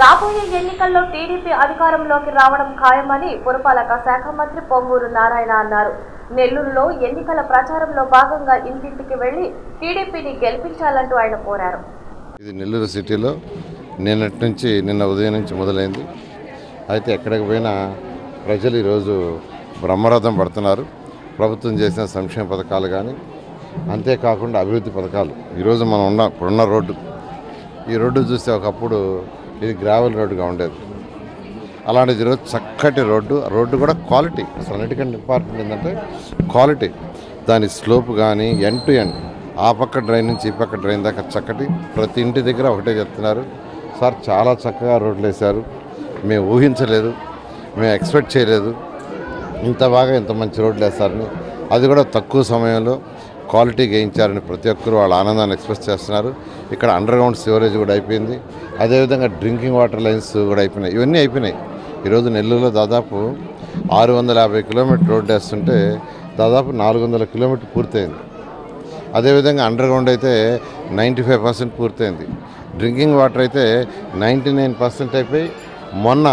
రాబోయే ఎన్నికల్లో టీడీపీ అధికారంలోకి రావడం ఖాయమని పురపాలక శాఖ మంత్రి పొంగూరు నారాయణ అన్నారు నెల్లూరులో ఎన్నికల ప్రచారంలో భాగంగా ఇంటింటికి వెళ్లి టీడీపీని గెలిపించాలంటూ ఆయన కోరారు ఇది నెల్లూరు సిటీలో నిన్నటి నుంచి నిన్న ఉదయం నుంచి మొదలైంది అయితే ఎక్కడికి పోయినా ప్రజలు ఈరోజు బ్రహ్మరథం పడుతున్నారు ప్రభుత్వం చేసిన సంక్షేమ పథకాలు కానీ అంతేకాకుండా అభివృద్ధి పథకాలు ఈరోజు మనం ఉన్న ఇప్పుడున్న రోడ్డు ఈ రోడ్డు చూస్తే ఒకప్పుడు ఇది గ్రావెల్ రోడ్డుగా ఉండేది అలాంటిది ఈరోజు చక్కటి రోడ్డు ఆ రోడ్డు కూడా క్వాలిటీ అసలు అన్నిటికంటే ఇంపార్టెంట్ ఏంటంటే క్వాలిటీ దాని స్లోప్ కానీ ఎండ్ టు ఎండ్ ఆ పక్క డ్రైన్ నుంచి ఈ పక్క డ్రైన్ దాకా చక్కటి ప్రతి ఇంటి దగ్గర ఒకటే చెప్తున్నారు సార్ చాలా చక్కగా రోడ్లు వేశారు మేము ఊహించలేదు మేము ఎక్స్పెక్ట్ చేయలేదు ఇంత బాగా ఇంత మంచి రోడ్లు వేస్తారని అది కూడా తక్కువ సమయంలో క్వాలిటీ గెయించారని ప్రతి ఒక్కరు వాళ్ళ ఆనందాన్ని ఎక్స్ప్రెస్ చేస్తున్నారు ఇక్కడ అండర్ గ్రౌండ్ సివరేజ్ కూడా అయిపోయింది అదేవిధంగా డ్రింకింగ్ వాటర్ లైన్స్ కూడా అయిపోయినాయి ఇవన్నీ అయిపోయినాయి ఈరోజు నెల్లూరులో దాదాపు ఆరు వందల యాభై కిలోమీటర్ రోడ్డు వేస్తుంటే దాదాపు నాలుగు వందల కిలోమీటర్ పూర్తయింది అదేవిధంగా అండర్ గ్రౌండ్ అయితే నైంటీ ఫైవ్ పర్సెంట్ పూర్తయింది డ్రింకింగ్ వాటర్ అయితే నైంటీ నైన్ పర్సెంట్ అయిపోయి మొన్న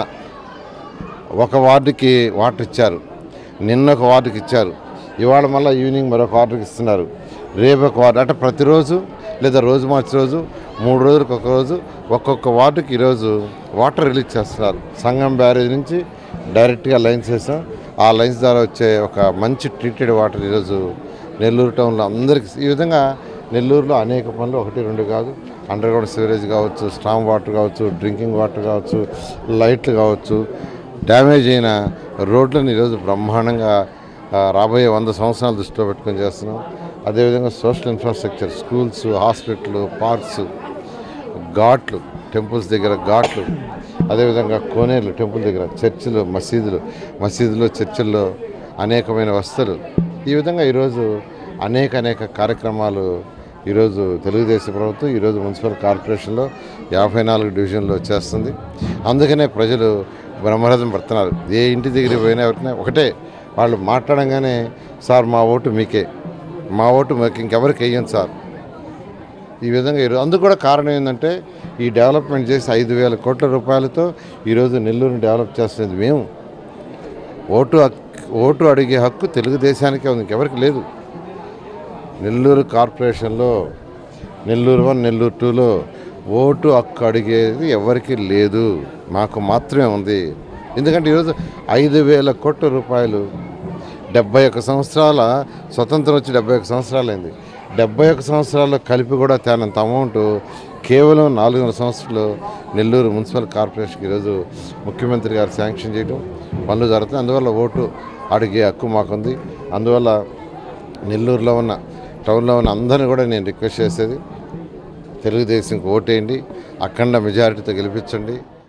ఒక వార్డుకి వాటర్ ఇచ్చారు నిన్న ఒక వార్డుకి ఇచ్చారు ఇవాళ మళ్ళీ ఈవినింగ్ మరొక వార్డుకి ఇస్తున్నారు రేపు ఒక వార్డు అంటే ప్రతిరోజు లేదా రోజు మార్చి రోజు మూడు రోజులకు ఒక రోజు ఒక్కొక్క వార్డుకి ఈరోజు వాటర్ రిలీజ్ చేస్తున్నారు సంగం బ్యారేజ్ నుంచి డైరెక్ట్గా లైన్స్ వేసాం ఆ లైన్స్ ద్వారా వచ్చే ఒక మంచి ట్రీటెడ్ వాటర్ ఈరోజు నెల్లూరు టౌన్లో అందరికీ ఈ విధంగా నెల్లూరులో అనేక పనులు ఒకటి రెండు కాదు అండర్ గ్రౌండ్ సివరేజ్ కావచ్చు స్ట్రాంగ్ వాటర్ కావచ్చు డ్రింకింగ్ వాటర్ కావచ్చు లైట్లు కావచ్చు డ్యామేజ్ అయిన రోడ్లను ఈరోజు బ్రహ్మాండంగా ఆ, రాబోయే వంద సంవత్సరాలు దృష్టిలో పెట్టుకొని చేస్తున్నాం అదేవిధంగా social infrastructure schools hospital parks ఘాట్లు టెంపుల్స్ దగ్గర ఘాట్లు అదేవిధంగా కోనేరు టెంపుల్ దగ్గర చర్చిలు మసీదులు మసీదులు చర్చిల్లో అనేకమైన వస్తువులు ఈ విధంగా ఈరోజు అనేక అనేక కార్యక్రమాలు ఈరోజు తెలుగుదేశం ప్రభుత్వం ఈరోజు మున్సిపల్ కార్పొరేషన్లో యాభై నాలుగు డివిజన్లో చేస్తుంది అందుకనే ప్రజలు బ్రహ్మరథం పడుతున్నారు ఏ ఇంటి దగ్గరికి పోయినా ఎవరికైనా ఒకటే వాళ్ళు మాట్లాడంగానే సార్ మా ఓటు మీకే మా ఓటు మీకు ఇంకెవరికి వేయం సార్ ఈ విధంగా ఈరోజు అందుకు కూడా కారణం ఏంటంటే ఈ డెవలప్మెంట్ చేసి ఐదు వేల కోట్ల రూపాయలతో ఈరోజు నెల్లూరుని డెవలప్ చేస్తున్నది మేము ఓటు హక్- ఓటు అడిగే హక్కు తెలుగుదేశానికే ఉంది ఇంకెవరికి లేదు నెల్లూరు కార్పొరేషన్లో నెల్లూరు వన్ నెల్లూరు టూలో ఓటు హక్కు అడిగేది ఎవరికి లేదు మాకు మాత్రమే ఉంది ఎందుకంటే ఈరోజు ఐదు వేల కోట్ల రూపాయలు డెబ్బై ఒక్క సంవత్సరాల స్వతంత్రం వచ్చి డెబ్బై ఒక్క సంవత్సరాలైంది డెబ్బై ఒక్క సంవత్సరాల్లో కలిపి కూడా తేనంత అమౌంట్ కేవలం నాలుగున్నర సంవత్సరాలు నెల్లూరు మున్సిపల్ కార్పొరేషన్కి ఈరోజు ముఖ్యమంత్రి గారు శాంక్షన్ చేయడం పనులు జరుగుతున్నాయి అందువల్ల ఓటు అడిగే హక్కు మాకుంది అందువల్ల నెల్లూరులో ఉన్న టౌన్లో ఉన్న అందరిని కూడా నేను రిక్వెస్ట్ చేసేది తెలుగుదేశంకి ఓటేయండి అఖండ మెజారిటీతో గెలిపించండి